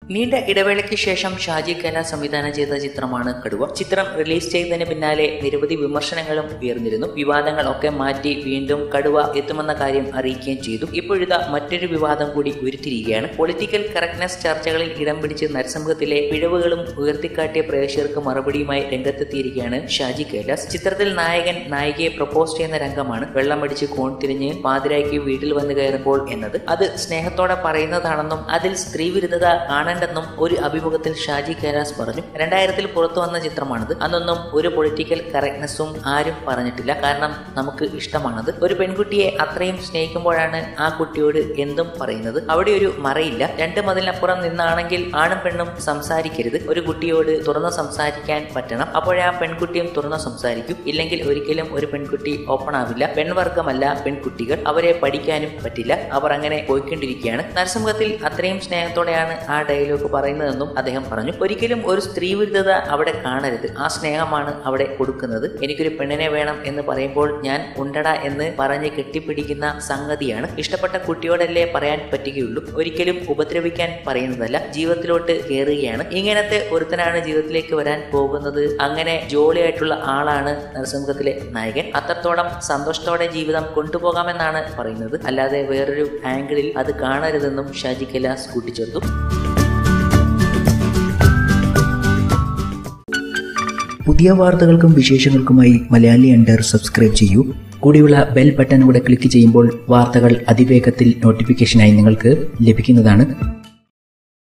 നീണ്ട ഇടവേളയ്ക്ക് ശേഷം ഷാജി കല സംവിധാനം ചെയ്ത ചിത്രമാണ് കടുവ ചിത്രം റിലീസ് ചെയ്തതിന് പിന്നാലെ നിരവധി വിമർശനങ്ങളും ഉയർന്നിരുന്നു വിവാദങ്ങളൊക്കെ മാറ്റി വീണ്ടും കടുവ എത്തുമെന്ന കാര്യം അറിയിക്കുകയും ചെയ്തു ഇപ്പോഴിതാ മറ്റൊരു വിവാദം കൂടി ഉരുത്തിരിക്കുകയാണ് പൊളിറ്റിക്കൽ കറക്റ്റ്നെസ് ചർച്ചകളിൽ ഇടം പിടിച്ച് നരസിംഹത്തിലെ പിഴവുകളും ഉയർത്തിക്കാട്ടിയ പ്രേക്ഷകർക്ക് മറുപടിയുമായി രംഗത്തെത്തിയിരിക്കുകയാണ് ഷാജി കൈലാസ് ചിത്രത്തിൽ നായകൻ നായികയെ പ്രപ്പോസ് ചെയ്യുന്ന രംഗമാണ് വെള്ളമടിച്ച് കോൺ തിരിഞ്ഞ് പാതിരായ്ക്ക് വീട്ടിൽ വന്നു കയറുമ്പോൾ എന്നത് അത് സ്നേഹത്തോടെ പറയുന്നതാണെന്നും അതിൽ സ്ത്രീവിരുദ്ധത കാണേണ്ടെന്നും ഒരു അഭിമുഖത്തിൽ ഷാജി കൈലാസ് പറഞ്ഞു രണ്ടായിരത്തിൽ പുറത്തു വന്ന ചിത്രമാണിത് അന്നൊന്നും ഒരു പൊളിറ്റിക്കൽ കറക്റ്റ്നെസ്സും ആരും പറഞ്ഞിട്ടില്ല കാരണം നമുക്ക് ഇഷ്ടമാണത് ഒരു പെൺകുട്ടിയെ അത്രയും സ്നേഹിക്കുമ്പോഴാണ് ആ കുട്ടിയോട് എന്തും പറയുന്നത് അവിടെ ഒരു മറയില്ല രണ്ട് മതിലിനപ്പുറം നിന്നാണെങ്കിൽ ആണും പെണ്ണും സംസാരിക്കരുത് ഒരു കുട്ടിയോട് തുറന്ന് സംസാരിക്കാൻ പറ്റണം അപ്പോഴേ ആ പെൺകുട്ടിയും തുറന്ന് സംസാരിക്കും ഇല്ലെങ്കിൽ ഒരിക്കലും ഒരു പെൺകുട്ടി ഓപ്പൺ ആവില്ല പെൺവർഗമല്ല പെൺകുട്ടികൾ അവരെ പഠിക്കാനും പറ്റില്ല അവർ അങ്ങനെ പോയിക്കൊണ്ടിരിക്കുകയാണ് നരസിംഹത്തിൽ അത്രയും സ്നേഹത്തോടെയാണ് ആ ഡയലോഗ് പറയുന്നതെന്നും അദ്ദേഹം പറഞ്ഞു ഒരിക്കലും ഒരു സ്ത്രീ വിരുദ്ധത അവിടെ കാണരുത് ആ സ്നേഹമാണ് അവിടെ കൊടുക്കുന്നത് എനിക്കൊരു പെണ്ണിനെ വേണം എന്ന് പറയുമ്പോൾ ഞാൻ ഉണ്ടട എന്ന് പറഞ്ഞ് കെട്ടിപ്പിടിക്കുന്ന സംഗതിയാണ് ഇഷ്ടപ്പെട്ട കുട്ടിയോടല്ലേ പറയാൻ പറ്റുകയുള്ളൂ ഒരിക്കലും ഉപദ്രവിക്കാൻ പറയുന്നതല്ല ജീവിതത്തിലോട്ട് കയറുകയാണ് ഇങ്ങനത്തെ ഒരുത്തനാണ് ജീവിതത്തിലേക്ക് വരാൻ പോകുന്നത് അങ്ങനെ ജോളിയായിട്ടുള്ള ആളാണ് നരസിംഹത്തിലെ നായകൻ അത്രത്തോളം സന്തോഷത്തോടെ ജീവിതം കൊണ്ടുപോകാമെന്നാണ് പറയുന്നത് അല്ലാതെ വേറൊരു ആംഗിളിൽ അത് കാണരുതെന്നും ഷാജി കൈലാസ് കൂട്ടിച്ചേർത്തു പുതിയ വാർത്തകൾക്കും വിശേഷങ്ങൾക്കുമായി മലയാളി അണ്ടർ സബ്സ്ക്രൈബ് ചെയ്യൂ കൂടിയുള്ള ബെൽ ബട്ടൺ കൂടെ ക്ലിക്ക് ചെയ്യുമ്പോൾ വാർത്തകൾ അതിവേഗത്തിൽ നോട്ടിഫിക്കേഷനായി നിങ്ങൾക്ക് ലഭിക്കുന്നതാണ്